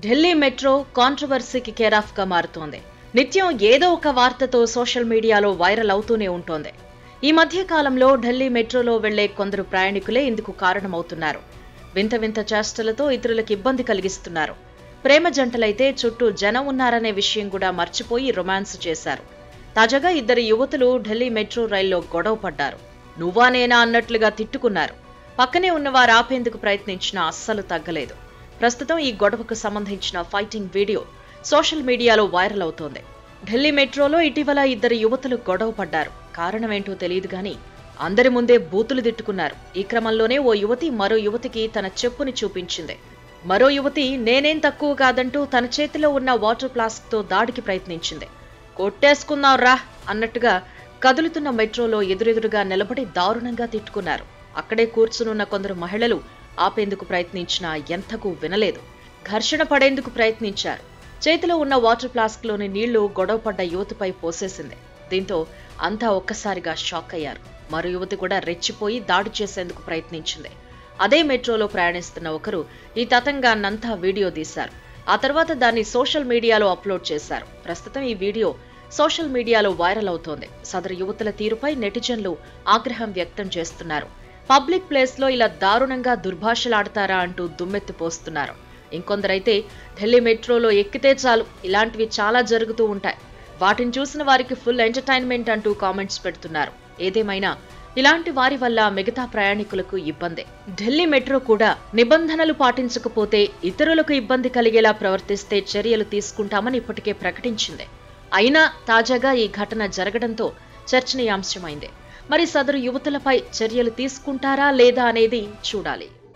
Delhi metro కాంట్రవర్సీకి care of గా మారుతోంది నిత్యం ఏదో ఒక వార్తతో సోషల్ మీడియాలో వైరల్ అవుతూనే ఉంటోంది ఈ మధ్య కాలంలో ఢిల్లీ మెట్రోలో వెళ్లే కొందరు ప్రయాణికులే ఇందుకు కారణమవుతున్నారు వింత వింత చేష్టలతో ఇతరులకు ఇబ్బంది కలిగిస్తున్నారు ప్రేమ జంటలైతే చుట్టూ జనం ఉన్నారనే విషయం కూడా మర్చిపోయి రొమాన్స్ చేశారు తాజాగా ఇద్దరు యువతులు ఢిల్లీ మెట్రో రైల్లో గొడవ పడ్డారు నువ్వా నేనా అన్నట్లుగా తిట్టుకున్నారు పక్కనే ఉన్నవారు ఆపేందుకు ప్రయత్నించినా అస్సలు తగ్గలేదు ప్రస్తుతం ఈ గొడవకు సంబంధించిన ఫైటింగ్ వీడియో సోషల్ మీడియాలో వైరల్ అవుతోంది ఢిల్లీ మెట్రోలో ఇటీవల ఇద్దరు యువతులు గొడవ పడ్డారు కారణమేంటో తెలియదు గాని అందరి ముందే బూతులు తిట్టుకున్నారు ఈ క్రమంలోనే ఓ యువతి మరో యువతికి తన చెప్పుని చూపించింది మరో యువతి నేనేం తక్కువ కాదంటూ తన చేతిలో ఉన్న వాటర్ ఫ్లాస్క్ తో దాడికి ప్రయత్నించింది కొట్టేసుకుందాం రా అన్నట్టుగా కదులుతున్న మెట్రోలో ఎదురెదురుగా నిలబడి దారుణంగా తిట్టుకున్నారు అక్కడే కూర్చునున్న కొందరు మహిళలు ఆపేందుకు ప్రయత్నించినా ఎంతకు వినలేదు ఘర్షణ పడేందుకు ప్రయత్నించారు చేతిలో ఉన్న వాటర్ ఫ్లాస్క్ లోని నీళ్లు గొడవపడ్డ యువతిపై పోసేసింది దీంతో అంతా ఒక్కసారిగా షాక్ అయ్యారు మరో యువతి కూడా రెచ్చిపోయి దాడి చేసేందుకు ప్రయత్నించింది అదే మెట్రోలో ప్రయాణిస్తున్న ఒకరు ఈ తతంగాన్నంతా వీడియో తీశారు ఆ తర్వాత దాన్ని సోషల్ మీడియాలో అప్లోడ్ చేశారు ప్రస్తుతం ఈ వీడియో సోషల్ మీడియాలో వైరల్ అవుతోంది సదరు యువతుల తీరుపై నెటిజన్లు ఆగ్రహం వ్యక్తం చేస్తున్నారు పబ్లిక్ ప్లేస్ లో ఇలా దారుణంగా దుర్భాషలాడతారా అంటూ దుమ్మెత్తి పోస్తున్నారు ఇంకొందరైతే ఢిల్లీ మెట్రోలో ఎక్కితే చాలు ఇలాంటివి చాలా జరుగుతూ ఉంటాయి వాటిని చూసిన వారికి ఫుల్ ఎంటర్టైన్మెంట్ అంటూ కామెంట్స్ పెడుతున్నారు ఏదేమైనా ఇలాంటి వారి వల్ల మిగతా ప్రయాణికులకు ఇబ్బందే ఢిల్లీ మెట్రో కూడా నిబంధనలు పాటించకపోతే ఇతరులకు ఇబ్బంది కలిగేలా ప్రవర్తిస్తే చర్యలు తీసుకుంటామని ఇప్పటికే ప్రకటించింది అయినా తాజాగా ఈ ఘటన జరగడంతో చర్చనీయాంశమైంది మరి సదరు యువతులపై చర్యలు తీసుకుంటారా లేదా అనేది చూడాలి